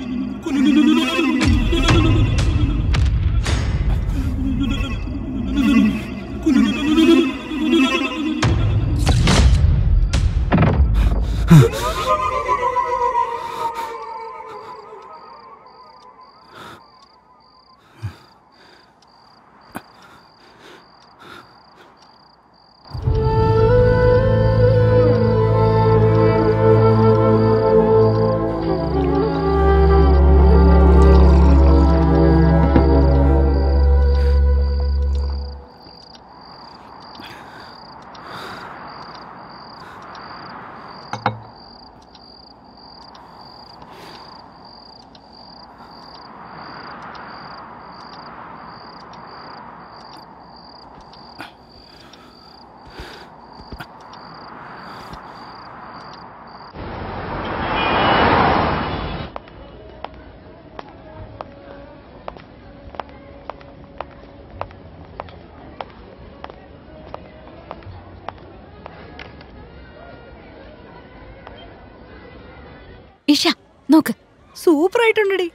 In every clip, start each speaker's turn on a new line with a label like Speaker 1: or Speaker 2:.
Speaker 1: ഇഷ നോക്ക്
Speaker 2: സൂപ്പർ ആയിട്ടുണ്ടടി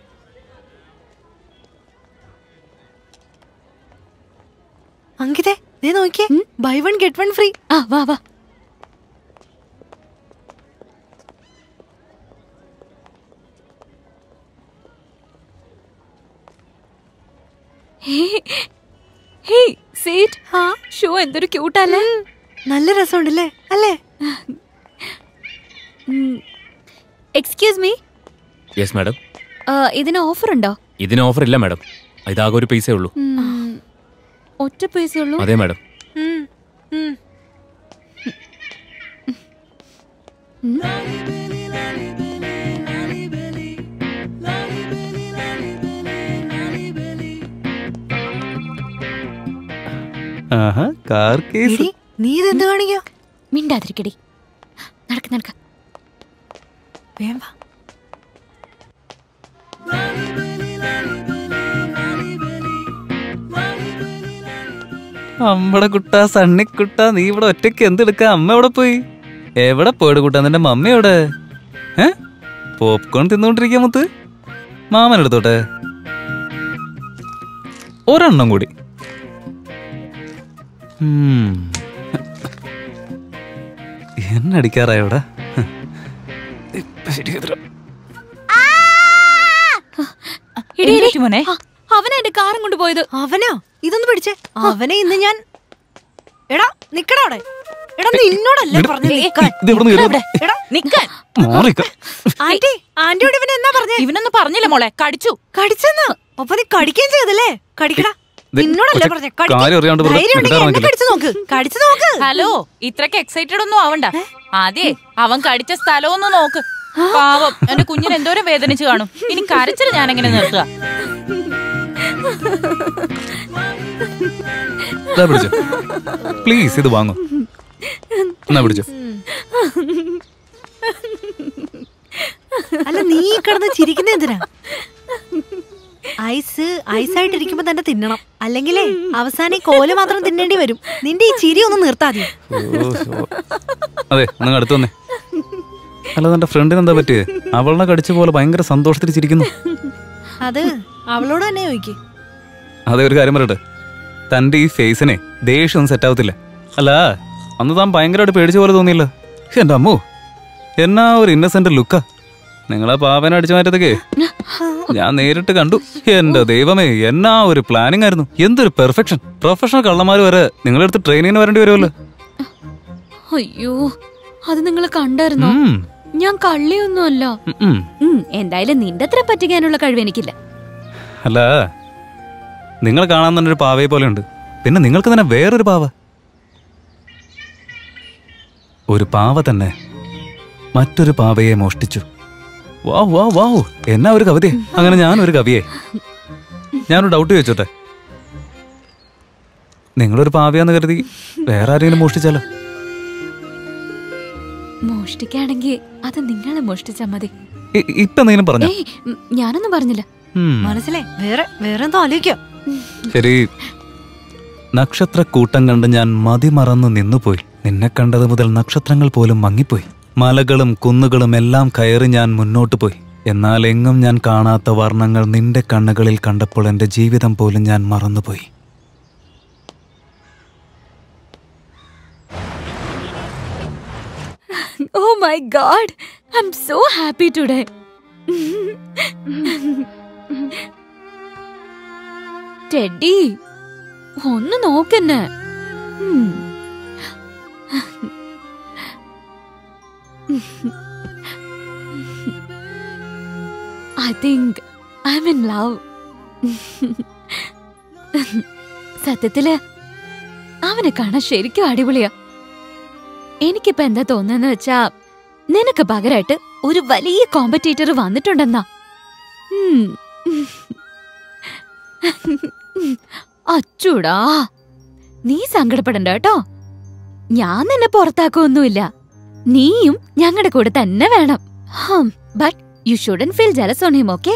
Speaker 2: അങ്കിതേ നീ നോക്കിയേ buy one get one free
Speaker 1: ആ വാ വാ ഹേയ് സീറ്റ് ഷോ എന്തൊരു ക്യൂട്ടല്ലേ
Speaker 2: നല്ല രസമുണ്ടല്ലേ അല്ലേ
Speaker 1: എക്സ്ക്യൂസ് മീ
Speaker 3: യെസ് മാഡം
Speaker 1: ഇതിന് ഓഫർ ഉണ്ടോ
Speaker 3: ഇതിന് ഓഫർ ഇല്ല മാഡം ഇതാകെ ഒരു പൈസേ ഉള്ളൂ
Speaker 1: ഉം, ഒറ്റ പൈസ ഉള്ളൂ
Speaker 3: അതെ മാഡം
Speaker 4: ആഹാ കാർ കേസ്
Speaker 2: എടി, നീ ഇതെന്ത് കാണിക്കോ
Speaker 1: മിണ്ടാതിരിക്കടി നടക്ക് നടക്ക്
Speaker 2: വേം വാ.
Speaker 4: അമ്മടെ കുട്ട സണ്ണിക്കുട്ട നീ ഇവിടെ ഒറ്റയ്ക്ക് എന്തെടുക്ക അമ്മ എവിടെ പോയി എവിടെ പോയിട്ട് കുട്ടാ നിന്റെ മമ്മി എവിടെ ഏ പോപ്കോൺ തിന്നുകൊണ്ടിരിക്കുക മുത്ത് മാമൻ എടുത്തോട്ടെ ഒരെണ്ണം കൂടി ഉം. എന്നടിക്കാറായ ഇവിടെ ഇപ്പൊ ശരിയായിത്തരാം.
Speaker 1: എടി, എടി.
Speaker 5: എന്തുപറ്റി മോനെ?
Speaker 1: ആ, അവനാ എന്റെ കാറും കൊണ്ട് പോയത്
Speaker 2: അവനോ ഇതൊന്ന് പിടിച്ചേ അവനെ ഇന്ന് ഞാൻ എടാ നിക്കടാ അവിടെ എടാ നിന്നോടല്ലേ
Speaker 4: ഇങ്ങട്
Speaker 2: പറഞ്ഞു
Speaker 4: ഇത് ഇവിടുന്ന് കയറി
Speaker 2: എടാ
Speaker 5: നിക്കാൻ
Speaker 4: മാറിക്ക
Speaker 2: ആന്റി ആന്റിയോട് ഇവൻ എന്നാ പറഞ്ഞേ
Speaker 5: ഇവനൊന്നും പറഞ്ഞില്ല മോളെ കടിച്ചു
Speaker 2: കടിച്ചെന്നാ അപ്പൊ നീ കടിക്കുകയും ചെയ്തല്ലേ കടിക്കടാ
Speaker 4: ദേ,
Speaker 2: നിന്നോടല്ലേ
Speaker 4: ഒറ്റ
Speaker 2: പറഞ്ഞേ
Speaker 4: കാര്യം അറിയാണ്ട് വെറുതെ
Speaker 2: ധൈര്യം ഉണ്ടെങ്കിൽ
Speaker 4: എടുക്കാൻ
Speaker 2: എന്നെ
Speaker 4: നോക്കില്ലേ?
Speaker 2: കടിച്ചു നോക്ക് കടിച്ചു നോക്ക്
Speaker 5: ഹലോ ഇത്രക്ക് എക്സൈറ്റഡ് ഒന്നും ആവണ്ട ആദ്യേ അവൻ കടിച്ച സ്ഥലമൊന്ന് നോക്ക് പാവം എന്റെ കുഞ്ഞിന് എന്തോരം വേദനിച്ചു കാണും ഇനി കരച്ചിൽ ഞാൻ എങ്ങനെ നിർത്തുക
Speaker 4: ഇതാ പിടിച്ചോ പ്ലീസ് ഇത് വാങ്ങോ എന്നാ പിടിച്ചോ
Speaker 2: അല്ല നീ ഈ കിടന്ന് ചിരിക്കുന്ന എന്തിനാ ഐസ് ഐസായിട്ടിരിക്കുമ്പോ തന്നെ തിന്നണം അല്ലെങ്കിലേ അവസാനം ഈ കോല് മാത്രം തിന്നേണ്ടി വരും നിന്റെ ഈ ചിരി ഒന്ന് നിർത്താതി
Speaker 4: ഓ, ശോ. അതെ നിങ്ങൾ അടുത്ത് വന്നേ അല്ല എന്റെ ഫ്രണ്ടിന് എന്താ പറ്റിയേ അവളെ കടിച്ച പോലെ ഭയങ്കര സന്തോഷത്തിൽ ചിരിക്കുന്നു
Speaker 2: അത് അവളോട് തന്നെ ചോദിക്ക്
Speaker 4: അതെ ഒരു കാര്യം പറയട്ടെ തന്റെ ഈ ഫേസിനെ ദേഷ്യം സെറ്റ് ആവത്തില്ല അല്ല അന്ന് താൻ ഭയങ്കരമായിട്ട് പേടിച്ച പോലെ തോന്നിയില്ല എന്റെ അമ്മോ എന്നാ ഒരു ഇന്നസെന്റ് ലുക്കാ നിങ്ങളെ പാവനെ അടിച്ചു മാറ്റത്തൊക്കെ ഞാൻ നേരിട്ട് കണ്ടു എന്റെ ദൈവമേ എന്നാ ഒരു പ്ലാനിങ് ആയിരുന്നു എന്തൊരു പെർഫെക്ഷൻ പ്രൊഫഷണൽ കള്ളന്മാർ വരെ നിങ്ങളെടുത്ത് ട്രെയിനിങ്ങിന് വരേണ്ടി വരുമല്ലോ
Speaker 1: അയ്യോ അത് നിങ്ങൾ കണ്ടായിരുന്നോ
Speaker 4: ഉം,
Speaker 1: ഞാൻ കള്ളിയൊന്നുമല്ല
Speaker 4: ഉം, ഉം.
Speaker 1: ഉം, എന്തായാലും നിന്റെ അത്ര പറ്റിക്കാനുള്ള കഴിവ് എനിക്കില്ല
Speaker 4: അല്ല നിങ്ങൾ കാണാൻ തന്നെ ഒരു പാവയെ പോലെ ഉണ്ട് പിന്നെ നിങ്ങൾക്ക് തന്നെ വേറൊരു പാവ ഒരു പാവ തന്നെ മറ്റൊരു പാവയെ മോഷ്ടിച്ചു വാ വാ വാ എന്നാ ഒരു കവിതയെ അങ്ങനെ ഞാനൊരു കവിയെ ഞാനൊരു ഡൗട്ട് ചോദിച്ചോട്ടെ നിങ്ങളൊരു പാവയാന്ന് കരുതി വേറെ ആരെങ്കിലും മോഷ്ടിച്ചാലോ
Speaker 1: മോഷ്ടിക്കാണെങ്കിൽ അത് നിങ്ങളെ മോഷ്ടിച്ചാ മതി
Speaker 4: ഇ- ഇപ്പൊ എന്തെങ്കിലും പറഞ്ഞോ
Speaker 1: ഏയ് ഉം, ഞാനൊന്നും പറഞ്ഞില്ല
Speaker 4: ഉം.
Speaker 2: മനസ്സിലായി വേറെ വേറെ എന്തോ ആലോചിക്കോ
Speaker 4: ശരി നക്ഷത്ര കൂട്ടം കണ്ട് ഞാൻ മതിമറന്നു നിന്നുപോയി നിന്നെ കണ്ടത് മുതൽ നക്ഷത്രങ്ങൾ പോലും മങ്ങിപ്പോയി മലകളും കുന്നുകളും എല്ലാം കയറി ഞാൻ മുന്നോട്ട് പോയി എന്നാൽ എങ്ങും ഞാൻ കാണാത്ത വർണ്ണങ്ങൾ നിന്റെ കണ്ണുകളിൽ കണ്ടപ്പോൾ എൻ്റെ ജീവിതം പോലും ഞാൻ മറന്നുപോയി
Speaker 1: oh my god I'm so happy today teddy ഒന്ന് നോക്കെന്നെ ഉം. I think I'm in love. സത്യത്തില് അവനെ കാണാൻ ശരിക്കും അടിപൊളിയാ എനിക്കിപ്പോ എന്താ തോന്നുന്നത് വെച്ചാ നിനക്ക് പകരമായിട്ട് ഒരു വലിയ കോമ്പറ്റീറ്റർ വന്നിട്ടുണ്ടെന്നാ ഉം. അച്ചൂടാ നീ സങ്കടപ്പെടണ്ട കേട്ടോ ഞാൻ നിന്നെ പുറത്താക്കൊന്നുമില്ല നീയും ഞങ്ങളുടെ കൂടെ തന്നെ വേണം but you shouldn't feel jealous on him okay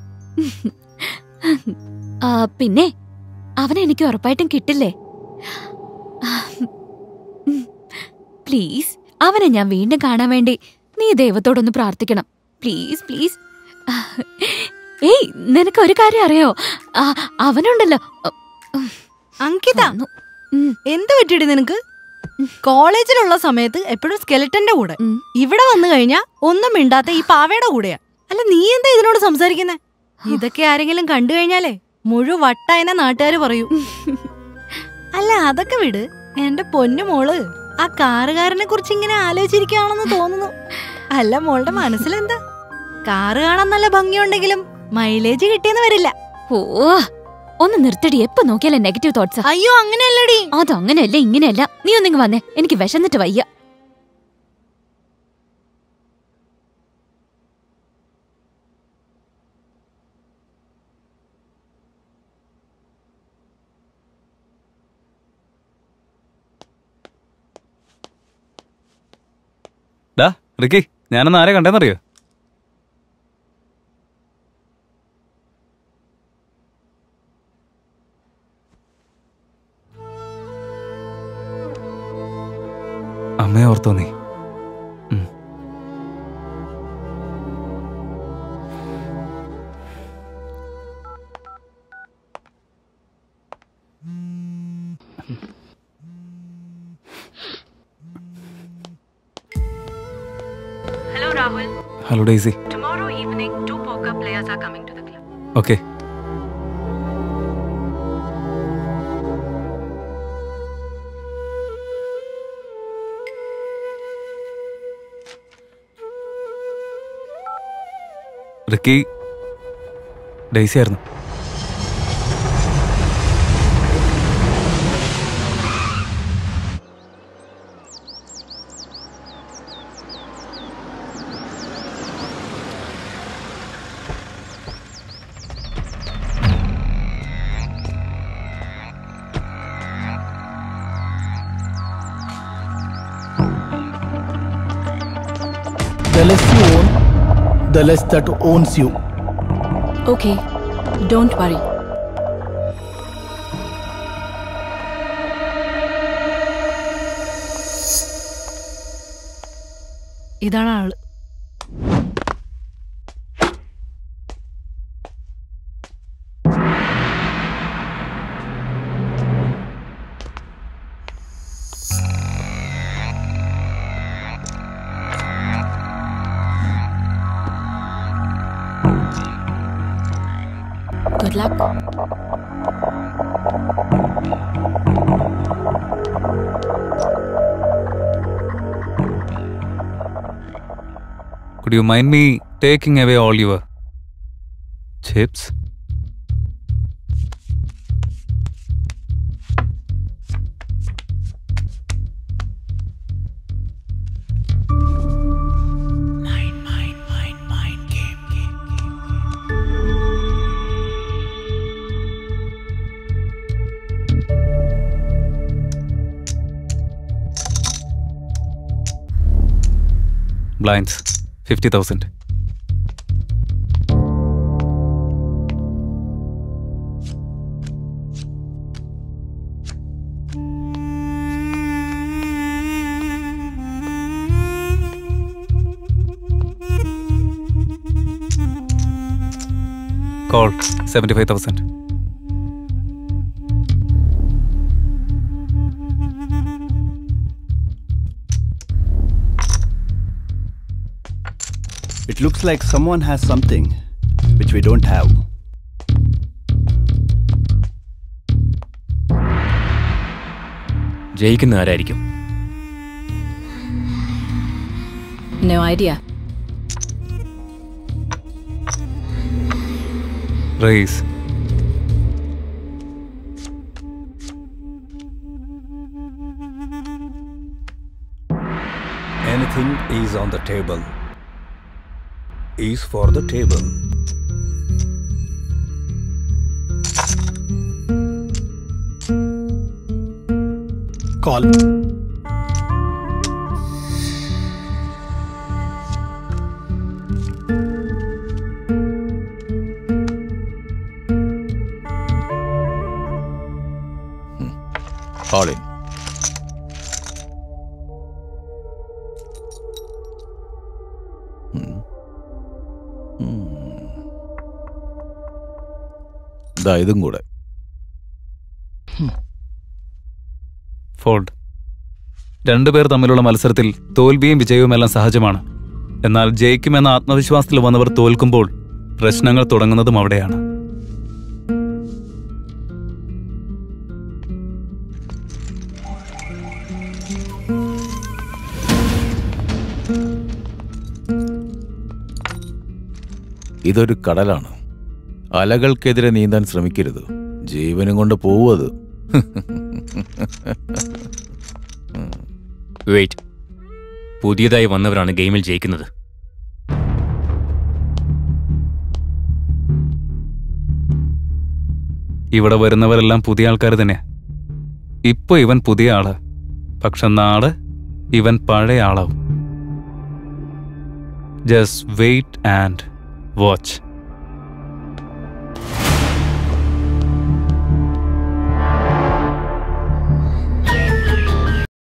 Speaker 1: പിന്നെ അവനെ എനിക്ക് ഉറപ്പായിട്ടും കിട്ടില്ലേ പ്ലീസ് അവനെ ഞാൻ വീണ്ടും കാണാൻ വേണ്ടി നീ ദൈവത്തോടൊന്ന് പ്രാർത്ഥിക്കണം പ്ലീസ് പ്ലീസ് ഏയ് നിനക്ക് ഒരു കാര്യം അറിയോ ആ, അവനുണ്ടല്ലോ
Speaker 2: അങ്കിത
Speaker 1: വന്നു. ഉം,
Speaker 2: എന്ത് പറ്റിയടി നിനക്ക് കോളേജിലുള്ള സമയത്ത് എപ്പോഴും സ്കെലറ്റന്റെ കൂടെ
Speaker 1: ഉം.
Speaker 2: ഇവിടെ വന്നു കഴിഞ്ഞാ ഒന്നും മിണ്ടാത്ത ഈ പാവയുടെ കൂടെയാ അല്ല നീ എന്താ ഇതിനോട് സംസാരിക്കുന്നേ ഇതൊക്കെ ആരെങ്കിലും കണ്ടു കഴിഞ്ഞാലേ മുഴു വട്ടായന നാട്ടുകാര് പറയൂ അല്ല അതൊക്കെ വിട് എന്റെ പൊന്നു മോള് ആ കാറുകാരനെ കുറിച്ച് ഇങ്ങനെ ആലോചിച്ചിരിക്കുകയാണെന്ന് തോന്നുന്നു അല്ല മോളുടെ മനസ്സിലെന്താ കാറ് കാണാൻ നല്ല ഭംഗിയുണ്ടെങ്കിലും മൈലേജ് കിട്ടിയെന്ന് വരില്ല
Speaker 1: ഓ ഒന്ന് നിർത്തടി എപ്പോ നോക്കിയാലും നെഗറ്റീവ് തോട്ട്സാ
Speaker 2: അയ്യോ അങ്ങനെയല്ലടി
Speaker 1: അതങ്ങനെയല്ല ഇങ്ങനെയല്ല നീ ഒന്നിങ്ങ് വന്നേ എനിക്ക് വിശന്നിട്ട് വയ്യ
Speaker 4: ഡാ റിക്കി ഞാനൊന്ന് ആരെ കണ്ടെന്നറിയോ അമ്മയെ ഓർത്തോ നീ ഉം.
Speaker 6: Hello, Rahul.
Speaker 4: Hello Daisy
Speaker 6: Tomorrow evening, two poker players are coming to the club.
Speaker 4: Okay Ricky Daisy ആയിരുന്നു
Speaker 7: The less you own, the less that owns you.
Speaker 6: Okay, don't worry.
Speaker 2: ഇതാണ് ആള്
Speaker 6: Good luck.
Speaker 4: Could you mind me taking away all your chips? Blinds, 50,000. Call seventy five thousand
Speaker 8: It looks like someone has something which we don't have.
Speaker 3: ജയിക്കുന്ന ആരായിരിക്കും
Speaker 6: No idea.
Speaker 4: Race
Speaker 8: Anything is on the table. Is for the table.
Speaker 7: Call.
Speaker 9: Call in. ഉം. ഉം. ദാ ഇതും കൂടെ
Speaker 4: fold രണ്ടുപേർ തമ്മിലുള്ള മത്സരത്തിൽ തോൽവിയും വിജയവും എല്ലാം സഹജമാണ് എന്നാൽ ജയിക്കുമെന്ന ആത്മവിശ്വാസത്തിൽ വന്നവർ തോൽക്കുമ്പോൾ പ്രശ്നങ്ങൾ തുടങ്ങുന്നതും അവിടെയാണ്
Speaker 9: ഇതൊരു കടലാണ് അലകൾക്കെതിരെ നീന്താൻ ശ്രമിക്കരുത് ജീവനും കൊണ്ട് പോവത്
Speaker 3: വെയിറ്റ് പുതിയതായി വന്നവരാണ് ഗെയിമിൽ ജയിക്കുന്നത്
Speaker 4: ഇവിടെ വരുന്നവരെല്ലാം പുതിയ ആൾക്കാർ തന്നെ ഇപ്പൊ ഇവൻ പുതിയ ആള് പക്ഷെ നാളെ ഇവൻ പഴയ ആളാവും ജസ്റ്റ് വെയിറ്റ് ആൻഡ് വാച്ച്